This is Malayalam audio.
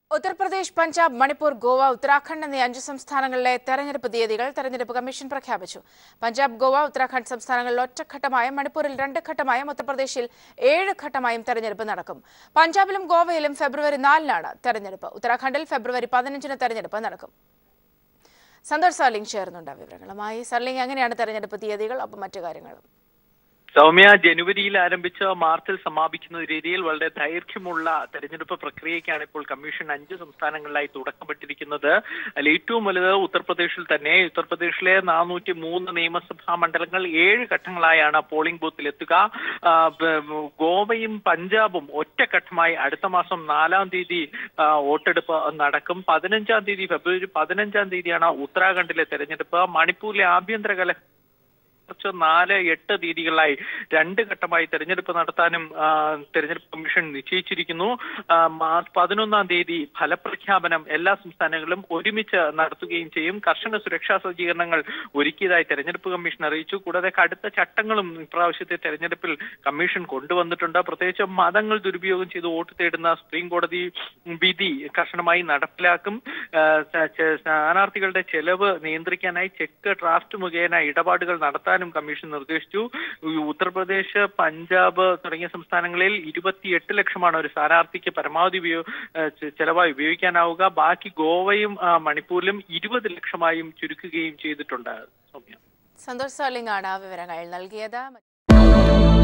ഉത്തർപ്രദേശ് പഞ്ചാബ് മണിപ്പൂർ ഗോവ ഉത്തരാഖണ്ഡ് എന്നീ അഞ്ച് സംസ്ഥാനങ്ങളിലെ തെരഞ്ഞെടുപ്പ് തീയതികൾ തെരഞ്ഞെടുപ്പ് കമ്മീഷൻ പ്രഖ്യാപിച്ചു പഞ്ചാബ് ഗോവ ഉത്തരാഖണ്ഡ് സംസ്ഥാനങ്ങളിൽ ഒറ്റഘട്ടമായും മണിപ്പൂരിൽ രണ്ട് ഘട്ടമായും ഉത്തർപ്രദേശിൽ ഏഴ് ഘട്ടമായും തെരഞ്ഞെടുപ്പ് നടക്കും പഞ്ചാബിലും ഗോവയിലും ഫെബ്രുവരി നാലിനാണ് തെരഞ്ഞെടുപ്പ് ഉത്തരാഖണ്ഡിൽ ഫെബ്രുവരി പതിനഞ്ചിന് തെരഞ്ഞെടുപ്പ് നടക്കും സന്തോഷ് സർലിംഗ് ചേർന്നുണ്ട് വിവരങ്ങളുമായി സർലിംഗ് എങ്ങനെയാണ് തെരഞ്ഞെടുപ്പ് തീയതികൾ ഒപ്പം മറ്റു കാര്യങ്ങളും സൗമ്യ ജനുവരിയിൽ ആരംഭിച്ച മാർച്ചിൽ സമാപിക്കുന്ന രീതിയിൽ വളരെ ദൈർഘ്യമുള്ള തെരഞ്ഞെടുപ്പ് പ്രക്രിയയ്ക്കാണ് ഇപ്പോൾ കമ്മീഷൻ അഞ്ച് സംസ്ഥാനങ്ങളിലായി തുടക്കമിട്ടിരിക്കുന്നത് അതിൽ ഏറ്റവും വലുത് ഉത്തർപ്രദേശിൽ തന്നെ ഉത്തർപ്രദേശിലെ നാനൂറ്റി മൂന്ന് നിയമസഭാ മണ്ഡലങ്ങൾ ഏഴ് ഘട്ടങ്ങളായാണ് പോളിംഗ് ബൂത്തിൽ എത്തുക ആ, ബ- ഗോവയും പഞ്ചാബും ഒറ്റഘട്ടമായി അടുത്ത മാസം നാലാം തീയതി ആ, വോട്ടെടുപ്പ് നടക്കും പതിനഞ്ചാം തീയതി ഫെബ്രുവരി പതിനഞ്ചാം തീയതിയാണ് ഉത്തരാഖണ്ഡിലെ തെരഞ്ഞെടുപ്പ് മണിപ്പൂരിലെ ആഭ്യന്തര കല കുറച്ച് നാല് എട്ട് തീയതികളായി രണ്ട് ഘട്ടമായി തെരഞ്ഞെടുപ്പ് നടത്താനും ആ, തെരഞ്ഞെടുപ്പ് കമ്മീഷൻ നിശ്ചയിച്ചിരിക്കുന്നു ആ, മാർച്ച് പതിനൊന്നാം തീയതി ഫലപ്രഖ്യാപനം എല്ലാ സംസ്ഥാനങ്ങളിലും ഒരുമിച്ച് നടത്തുകയും ചെയ്യും കർശന സുരക്ഷാ സജ്ജീകരണങ്ങൾ ഒരുക്കിയതായി തെരഞ്ഞെടുപ്പ് കമ്മീഷൻ അറിയിച്ചു കൂടാതെ കടുത്ത ചട്ടങ്ങളും ഇപ്രാവശ്യത്തെ തെരഞ്ഞെടുപ്പിൽ കമ്മീഷൻ കൊണ്ടുവന്നിട്ടുണ്ട് പ്രത്യേകിച്ച് മതങ്ങൾ ദുരുപയോഗം ചെയ്ത് വോട്ട് തേടുന്ന സുപ്രീം കോടതി വിധി കർശനമായി നടപ്പിലാക്കും ആ, ച- ച- സ്ഥാനാർത്ഥികളുടെ ചെലവ് നിയന്ത്രിക്കാനായി ചെക്ക് ഡ്രാഫ്റ്റ് മുഖേന ഇടപാടുകൾ നടത്താനും കമ്മീഷൻ നിർദ്ദേശിച്ചു ഈ ഉത്തർപ്രദേശ് പഞ്ചാബ് തുടങ്ങിയ സംസ്ഥാനങ്ങളിൽ ഇരുപത്തിയെട്ട് ലക്ഷമാണ് ഒരു സ്ഥാനാർത്ഥിക്ക് പരമാവധി ഉപയോ ആ, ചെ- ചെലവായി ഉപയോഗിക്കാനാവുക ബാക്കി ഗോവയും ആ, മണിപ്പൂരിലും ഇരുപത് ലക്ഷമായും ചുരുക്കുകയും ചെയ്തിട്ടുണ്ട് സൗമ്യ സന്തോഷ് സർലിംഗ് ആണ് വിവരങ്ങൾ നൽകിയത്